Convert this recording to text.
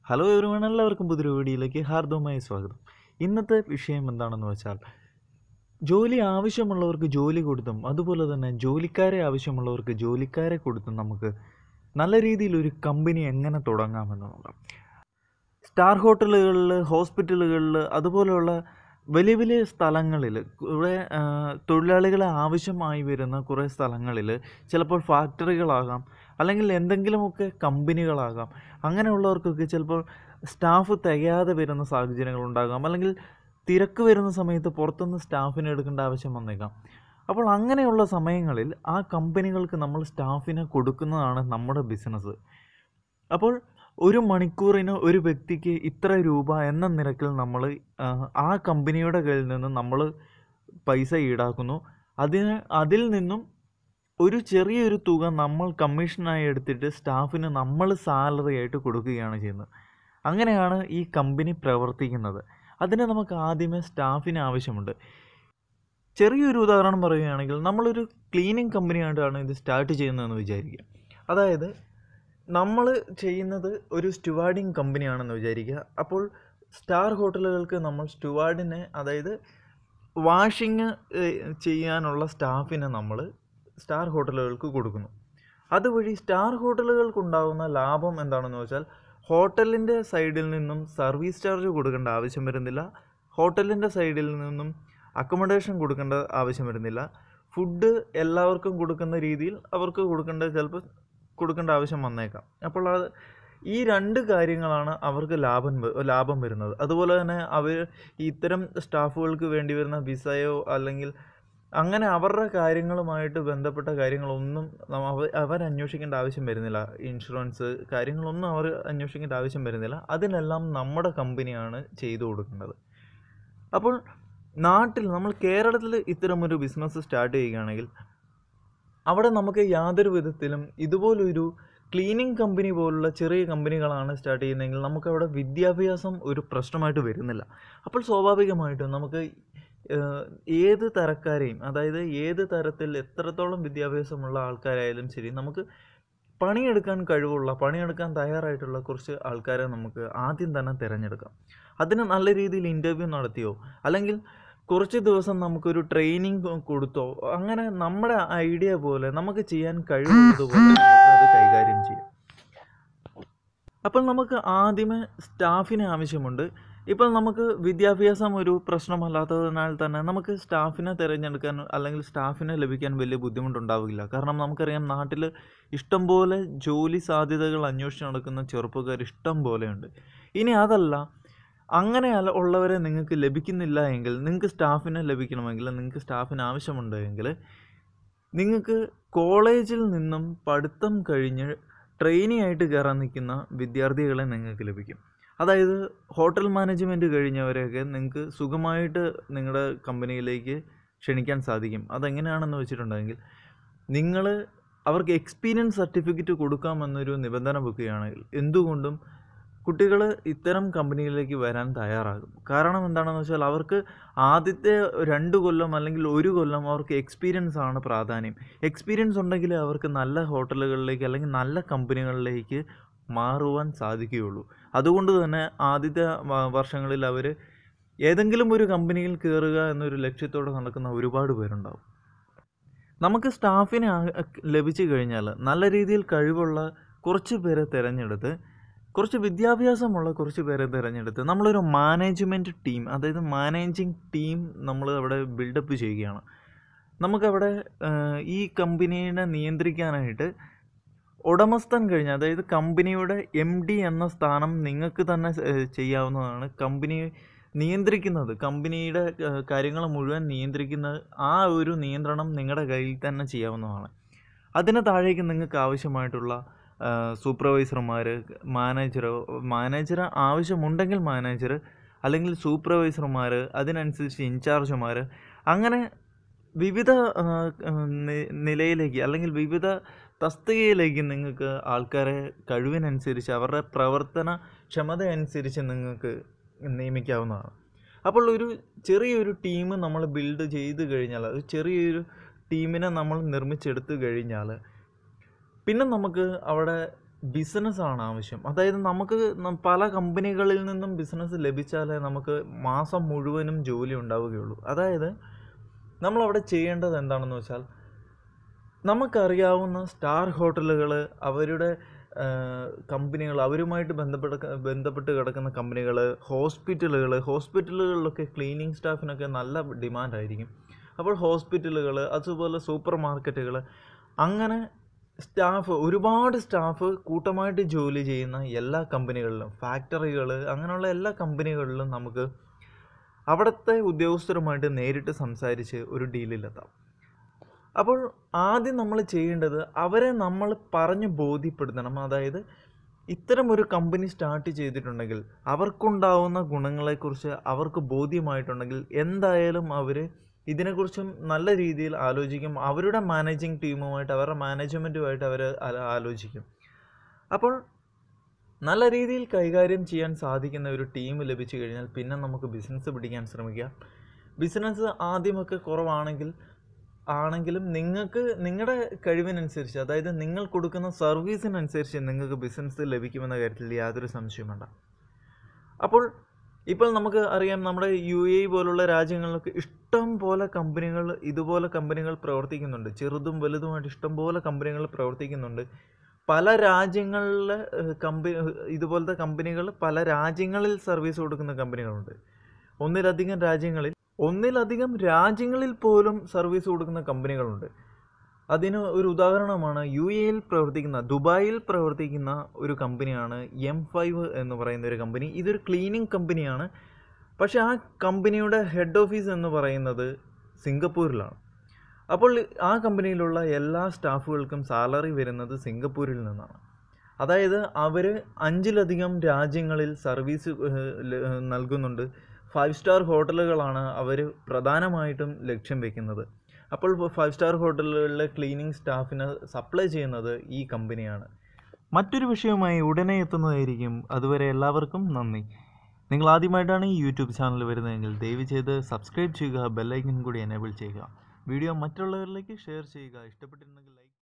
hello everyone എല്ലാവർക്കും പുതിയൊരു വീഡിയോയിലേക്ക് ഹാർദവമായ സ്വാഗതം ഇന്നത്തെ വിഷയം എന്താണെന്ന് വെച്ചാൽ ജോലി ആവശ്യമുള്ളവർക്ക് ജോലി കൊടുത്തും അതുപോലെ തന്നെ ജോലിക്കാരെ ആവശ്യമുള്ളവർക്ക് ജോലിക്കാരെ കൊടുത്തും നമുക്ക് നല്ല രീതിയിൽ ഒരു കമ്പനി എങ്ങനെ തുടങ്ങാമെന്നുള്ളത് സ്റ്റാർ ഹോട്ടലുകളിൽ ഹോസ്പിറ്റലുകളിൽ അതുപോലെയുള്ള വലിയ വലിയ സ്ഥലങ്ങളിൽ കുറേ ആ, തൊഴിലാളികളെ ആവശ്യമായി വരുന്ന കുറേ സ്ഥലങ്ങളിൽ ചിലപ്പോൾ ഫാക്ടറികളാകാം അല്ലെങ്കിൽ എന്തെങ്കിലുമൊക്കെ കമ്പനികളാകാം അങ്ങനെയുള്ളവർക്കൊക്കെ ചിലപ്പോൾ സ്റ്റാഫ് തികയാതെ വരുന്ന സാഹചര്യങ്ങളുണ്ടാകാം അല്ലെങ്കിൽ തിരക്ക് വരുന്ന സമയത്ത് പുറത്തുനിന്ന് സ്റ്റാഫിനെ എടുക്കേണ്ട ആവശ്യം വന്നേക്കാം അപ്പോൾ അങ്ങനെയുള്ള സമയങ്ങളിൽ ആ കമ്പനികൾക്ക് നമ്മൾ സ്റ്റാഫിനെ കൊടുക്കുന്നതാണ് നമ്മുടെ ബിസിനസ് അപ്പോൾ ഒരു മണിക്കൂറിന് ഒരു വ്യക്തിക്ക് ഇത്ര രൂപ എന്ന നിരക്കിൽ നമ്മൾ ആ കമ്പനിയുടെ കയ്യിൽ നിന്ന് നമ്മൾ പൈസ ഈടാക്കുന്നു അതിന് അതിൽ നിന്നും ഒരു ചെറിയൊരു തുക നമ്മൾ കമ്മീഷനായി എടുത്തിട്ട് സ്റ്റാഫിന് നമ്മൾ സാലറി ആയിട്ട് കൊടുക്കുകയാണ് ചെയ്യുന്നത് അങ്ങനെയാണ് ഈ കമ്പനി പ്രവർത്തിക്കുന്നത് അതിന് നമുക്ക് ആദ്യമേ സ്റ്റാഫിന് ആവശ്യമുണ്ട് ചെറിയൊരു ഉദാഹരണം പറയുകയാണെങ്കിൽ നമ്മളൊരു ക്ലീനിങ് കമ്പനിയായിട്ടാണ് ഇത് സ്റ്റാർട്ട് ചെയ്യുന്നതെന്ന് വിചാരിക്കുക അതായത് നമ്മൾ ചെയ്യുന്നത് ഒരു സ്റ്റുവാർഡിങ് കമ്പനിയാണെന്ന് വിചാരിക്കുക അപ്പോൾ സ്റ്റാർ ഹോട്ടലുകൾക്ക് നമ്മൾ സ്റ്റുവാർഡിനെ അതായത് വാഷിങ് ചെയ്യാനുള്ള സ്റ്റാഫിനെ നമ്മൾ സ്റ്റാർ ഹോട്ടലുകൾക്ക് കൊടുക്കുന്നു അതുവഴി സ്റ്റാർ ഹോട്ടലുകൾക്കുണ്ടാകുന്ന ലാഭം എന്താണെന്ന് വെച്ചാൽ ഹോട്ടലിൻ്റെ സൈഡിൽ നിന്നും സർവീസ് ചാർജ് കൊടുക്കേണ്ട ആവശ്യം വരുന്നില്ല ഹോട്ടലിൻ്റെ സൈഡിൽ നിന്നും അക്കോമഡേഷൻ കൊടുക്കേണ്ട ആവശ്യം വരുന്നില്ല ഫുഡ് എല്ലാവർക്കും കൊടുക്കുന്ന രീതിയിൽ അവർക്ക് കൊടുക്കേണ്ട ചിലപ്പോൾ കൊടുക്കേണ്ട ആവശ്യം വന്നേക്കാം അപ്പോൾ അത് ഈ രണ്ട് കാര്യങ്ങളാണ് അവർക്ക് ലാഭം വ- ലാഭം വരുന്നത് അതുപോലെ തന്നെ അവർ ഇത്തരം സ്റ്റാഫുകൾക്ക് വേണ്ടി വരുന്ന വിസയോ അല്ലെങ്കിൽ അങ്ങനെ അവരുടെ കാര്യങ്ങളുമായിട്ട് ബന്ധപ്പെട്ട കാര്യങ്ങളൊന്നും നമ്മ- അവ അവർ അന്വേഷിക്കേണ്ട ആവശ്യം വരുന്നില്ല ഇൻഷുറൻസ് കാര്യങ്ങളൊന്നും അവർ അന്വേഷിക്കേണ്ട ആവശ്യം വരുന്നില്ല അതിനെല്ലാം നമ്മുടെ കമ്പനിയാണ് ചെയ്തു കൊടുക്കേണ്ടത് അപ്പോൾ നാട്ടിൽ നമ്മൾ കേരളത്തിൽ ഇത്തരമൊരു ബിസിനസ് സ്റ്റാർട്ട് ചെയ്യുകയാണെങ്കിൽ അവിടെ നമുക്ക് യാതൊരു വിധത്തിലും ഇതുപോലൊരു ക്ലീനിങ് കമ്പനി പോലുള്ള ചെറിയ കമ്പനികളാണ് സ്റ്റാർട്ട് ചെയ്യുന്നതെങ്കിൽ നമുക്കവിടെ വിദ്യാഭ്യാസം ഒരു പ്രശ്നമായിട്ട് വരുന്നില്ല അപ്പോൾ സ്വാഭാവികമായിട്ടും നമുക്ക് ഏഹ്, ഏത് തരക്കാരെയും അതായത് ഏത് തരത്തിൽ എത്രത്തോളം വിദ്യാഭ്യാസമുള്ള ആൾക്കാരായാലും ശരി നമുക്ക് പണിയെടുക്കാൻ കഴിവുള്ള പണിയെടുക്കാൻ തയ്യാറായിട്ടുള്ള കുറച്ച് ആൾക്കാരെ നമുക്ക് ആദ്യം തന്നെ തിരഞ്ഞെടുക്കാം അതിന് നല്ല രീതിയിൽ ഇൻ്റർവ്യൂ നടത്തിയോ അല്ലെങ്കിൽ കുറച്ച് ദിവസം നമുക്കൊരു ട്രെയിനിങ് കൊടുത്തോ അങ്ങനെ നമ്മുടെ ഐഡിയ പോലെ നമുക്ക് ചെയ്യാൻ കഴിവുള്ളതുപോലെ നമുക്ക് അത് കൈകാര്യം ചെയ്യാം അപ്പോൾ നമുക്ക് ആദ്യമേ സ്റ്റാഫിന് ആവശ്യമുണ്ട് ഇപ്പോൾ നമുക്ക് വിദ്യാഭ്യാസം ഒരു പ്രശ്നമല്ലാത്തതിനാൽ തന്നെ നമുക്ക് സ്റ്റാഫിനെ തിരഞ്ഞെടുക്കാൻ അല്ലെങ്കിൽ സ്റ്റാഫിനെ ലഭിക്കാൻ വലിയ ബുദ്ധിമുട്ടുണ്ടാവില്ല കാരണം നമുക്കറിയാം നാട്ടിൽ ഇഷ്ടംപോലെ ജോലി സാധ്യതകൾ അന്വേഷിച്ച് നടക്കുന്ന ചെറുപ്പക്കാർ ഇഷ്ടം പോലെയുണ്ട് ഇനി അതല്ല അങ്ങനെ അല്ല- ഉള്ളവരെ നിങ്ങൾക്ക് ലഭിക്കുന്നില്ല എങ്കിൽ നിങ്ങൾക്ക് സ്റ്റാഫിനെ ലഭിക്കണമെങ്കിൽ നിങ്ങൾക്ക് സ്റ്റാഫിന് ആവശ്യമുണ്ട് എങ്കിൽ നിങ്ങൾക്ക് കോളേജിൽ നിന്നും പഠിത്തം കഴിഞ്ഞ് ട്രെയിനി ആയിട്ട് കയറാൻ നിൽക്കുന്ന വിദ്യാർത്ഥികളെ നിങ്ങൾക്ക് ലഭിക്കും അതായത് ഹോട്ടൽ മാനേജ്മെൻറ്റ് കഴിഞ്ഞവരെയൊക്കെ നിങ്ങൾക്ക് സുഖമായിട്ട് നിങ്ങളുടെ കമ്പനിയിലേക്ക് ക്ഷണിക്കാൻ സാധിക്കും അതെങ്ങനെയാണെന്ന് വെച്ചിട്ടുണ്ടെങ്കിൽ നിങ്ങൾ അവർക്ക് എക്സ്പീരിയൻസ് സർട്ടിഫിക്കറ്റ് കൊടുക്കാമെന്നൊരു നിബന്ധന വെക്കുകയാണെങ്കിൽ എന്തുകൊണ്ടും കുട്ടികൾ ഇത്തരം കമ്പനിയിലേക്ക് വരാൻ തയ്യാറാകും കാരണം എന്താണെന്ന് വെച്ചാൽ അവർക്ക് ആദ്യത്തെ രണ്ട് കൊല്ലം അല്ലെങ്കിൽ ഒരു കൊല്ലം അവർക്ക് എക്സ്പീരിയൻസ് ആണ് പ്രാധാന്യം എക്സ്പീരിയൻസ് ഉണ്ടെങ്കിൽ അവർക്ക് നല്ല ഹോട്ടലുകളിലേക്ക് അല്ലെങ്കിൽ നല്ല കമ്പനികളിലേക്ക് മാറുവാൻ സാധിക്കുകയുള്ളൂ അതുകൊണ്ട് തന്നെ ആദ്യത്തെ വ- വർഷങ്ങളിൽ അവർ ഏതെങ്കിലും ഒരു കമ്പനിയിൽ കയറുക എന്നൊരു ലക്ഷ്യത്തോടെ നടക്കുന്ന ഒരുപാട് പേരുണ്ടാവും നമുക്ക് സ്റ്റാഫിനെ ആ- ലഭിച്ചു കഴിഞ്ഞാൽ നല്ല രീതിയിൽ കഴിവുള്ള കുറച്ച് പേരെ തിരഞ്ഞെടുത്ത് കുറച്ച് വിദ്യാഭ്യാസമുള്ള കുറച്ച് പേരെ തിരഞ്ഞെടുത്ത് നമ്മളൊരു മാനേജ്മെൻറ്റ് ടീം അതായത് മാനേജിങ് ടീം നമ്മൾ അവിടെ ബിൽഡപ്പ് ചെയ്യുകയാണ് നമുക്കവിടെ ആ, ഈ കമ്പനീനെ നിയന്ത്രിക്കാനായിട്ട് ഉടമസ്ഥൻ കഴിഞ്ഞ അതായത് കമ്പനിയുടെ എം ഡി എന്ന സ്ഥാനം നിങ്ങൾക്ക് തന്നെ ഏ, ചെയ്യാവുന്നതാണ് കമ്പനി നിയന്ത്രിക്കുന്നത് കമ്പനിയുടെ കാര്യങ്ങൾ മുഴുവൻ നിയന്ത്രിക്കുന്ന ആ ഒരു നിയന്ത്രണം നിങ്ങളുടെ കയ്യിൽ തന്നെ ചെയ്യാവുന്നതാണ് അതിന് താഴേക്ക് നിങ്ങൾക്ക് ആവശ്യമായിട്ടുള്ള സൂപ്പർവൈസർമാർ മാനേജർ മാനേജർ ആവശ്യമുണ്ടെങ്കിൽ മാനേജർ അല്ലെങ്കിൽ സൂപ്പർവൈസർമാർ അതിനനുസരിച്ച് ഇൻചാർജുമാർ അങ്ങനെ വിവിധ ആ, ആ, നി- നിലയിലേക്ക് അല്ലെങ്കിൽ വിവിധ തസ്തികയിലേക്ക് നിങ്ങൾക്ക് ആൾക്കാരെ കഴിവിനനുസരിച്ച് അവരുടെ പ്രവർത്തന ക്ഷമത അനുസരിച്ച് നിങ്ങൾക്ക് നിയമിക്കാവുന്നതാണ് അപ്പോൾ ഒരു ചെറിയൊരു ടീം നമ്മൾ ബിൽഡ് ചെയ്ത് കഴിഞ്ഞാൽ ഒരു ചെറിയൊരു ടീമിനെ നമ്മൾ നിർമ്മിച്ചെടുത്ത് കഴിഞ്ഞാൽ പിന്നെ നമുക്ക് അവിടെ ബിസിനസ്സാണ് ആവശ്യം അതായത് നമുക്ക് ന- പല കമ്പനികളിൽ നിന്നും ബിസിനസ് ലഭിച്ചാലേ നമുക്ക് മാസം മുഴുവനും ജോലി ഉണ്ടാവുകയുള്ളൂ അതായത് നമ്മളവിടെ ചെയ്യേണ്ടത് എന്താണെന്ന് വെച്ചാൽ നമുക്കറിയാവുന്ന സ്റ്റാർ ഹോട്ടലുകൾ അവരുടെ കമ്പനികൾ അവരുമായിട്ട് ബന്ധപ്പെട്ട ബന്ധപ്പെട്ട് കിടക്കുന്ന കമ്പനികൾ ഹോസ്പിറ്റലുകൾ ഹോസ്പിറ്റലുകളിലൊക്കെ ക്ലീനിങ് സ്റ്റാഫിനൊക്കെ നല്ല ഡിമാൻഡായിരിക്കും അപ്പോൾ ഹോസ്പിറ്റലുകൾ അതുപോലെ സൂപ്പർ മാർക്കറ്റുകൾ അങ്ങനെ സ്റ്റാഫ് ഒരുപാട് സ്റ്റാഫ് കൂട്ടമായിട്ട് ജോലി ചെയ്യുന്ന എല്ലാ കമ്പനികളിലും ഫാക്ടറികൾ അങ്ങനെയുള്ള എല്ലാ കമ്പനികളിലും നമുക്ക് അവിടുത്തെ ഉദ്യോഗസ്ഥരുമായിട്ട് നേരിട്ട് സംസാരിച്ച് ഒരു ഡീലിലെത്താം അപ്പോൾ ആദ്യം നമ്മൾ ചെയ്യേണ്ടത് അവരെ നമ്മൾ പറഞ്ഞ് ബോധ്യപ്പെടുത്തണം അതായത് ഇത്തരം ഒരു കമ്പനി സ്റ്റാർട്ട് ചെയ്തിട്ടുണ്ടെങ്കിൽ അവർക്കുണ്ടാവുന്ന ഗുണങ്ങളെക്കുറിച്ച് അവർക്ക് ബോധ്യമായിട്ടുണ്ടെങ്കിൽ എന്തായാലും അവർ ഇതിനെക്കുറിച്ചും നല്ല രീതിയിൽ ആലോചിക്കും അവരുടെ മാനേജിങ് ടീമുമായിട്ട് അവരുടെ മാനേജ്മെൻറ്റുമായിട്ട് അവർ ആലോചിക്കും അപ്പോൾ നല്ല രീതിയിൽ കൈകാര്യം ചെയ്യാൻ സാധിക്കുന്ന ഒരു ടീം ലഭിച്ചു കഴിഞ്ഞാൽ പിന്നെ നമുക്ക് ബിസിനസ് പിടിക്കാൻ ശ്രമിക്കാം ബിസിനസ് ആദ്യമൊക്കെ കുറവാണെങ്കിൽ ആണെങ്കിലും നിങ്ങൾക്ക് നിങ്ങളുടെ കഴിവിനനുസരിച്ച് അതായത് നിങ്ങൾ കൊടുക്കുന്ന സർവീസിനനുസരിച്ച് നിങ്ങൾക്ക് ബിസിനസ് ലഭിക്കുമെന്ന കാര്യത്തിൽ യാതൊരു സംശയവും വേണ്ട അപ്പോൾ ഇപ്പോൾ നമുക്ക് അറിയാം നമ്മുടെ യു എ പോലുള്ള രാജ്യങ്ങളിലൊക്കെ ഇഷ്ടം പോലെ കമ്പനികൾ ഇതുപോലെ കമ്പനികൾ പ്രവർത്തിക്കുന്നുണ്ട് ചെറുതും വലുതുമായിട്ട് ഇഷ്ടം പോലെ കമ്പനികൾ പ്രവർത്തിക്കുന്നുണ്ട് പല രാജ്യങ്ങളിലെ കമ്പനി ഇതുപോലത്തെ കമ്പനികൾ പല രാജ്യങ്ങളിൽ സർവീസ് കൊടുക്കുന്ന കമ്പനികളുണ്ട് ഒന്നിലധികം രാജ്യങ്ങളിൽ ഒന്നിലധികം രാജ്യങ്ങളിൽ പോലും സർവീസ് കൊടുക്കുന്ന കമ്പനികളുണ്ട് അതിന് ഒരു ഉദാഹരണമാണ് യു എയിൽ പ്രവർത്തിക്കുന്ന ദുബായിൽ പ്രവർത്തിക്കുന്ന ഒരു കമ്പനിയാണ് എം ഫൈവ് എന്ന് പറയുന്ന ഒരു കമ്പനി ഇതൊരു ക്ലീനിങ് കമ്പനിയാണ് പക്ഷേ ആ കമ്പനിയുടെ ഹെഡ് ഓഫീസ് എന്ന് പറയുന്നത് സിംഗപ്പൂരിലാണ് അപ്പോൾ ആ കമ്പനിയിലുള്ള എല്ലാ സ്റ്റാഫുകൾക്കും സാലറി വരുന്നത് സിംഗപ്പൂരിൽ നിന്നാണ് അതായത് അവർ അഞ്ചിലധികം രാജ്യങ്ങളിൽ സർവീസ് ഏഹ്, ല- ഏഹ്, നൽകുന്നുണ്ട് ഫൈവ് സ്റ്റാർ ഹോട്ടലുകളാണ് അവർ പ്രധാനമായിട്ടും ലക്ഷ്യം വെക്കുന്നത് അപ്പോൾ ഫൈവ് സ്റ്റാർ ഹോട്ടലുകളിലെ ക്ലീനിങ് സ്റ്റാഫിന് സപ്ലൈ ചെയ്യുന്നത് ഈ കമ്പനിയാണ് മറ്റൊരു വിഷയവുമായി ഉടനെ എത്തുന്നതായിരിക്കും അതുവരെ എല്ലാവർക്കും നന്ദി നിങ്ങൾ ആദ്യമായിട്ടാണ് ഈ യൂട്യൂബ് ചാനൽ വരുന്നതെങ്കിൽ ദയവ് ചെയ്ത് സബ്സ്ക്രൈബ് ചെയ്യുക ബെല്ലൈക്കൻ കൂടി എനേബിൾ ചെയ്യുക വീഡിയോ മറ്റുള്ളവരിലേക്ക് ഷെയർ ചെയ്യുക ഇഷ്ടപ്പെട്ടിരുന്നെങ്കിൽ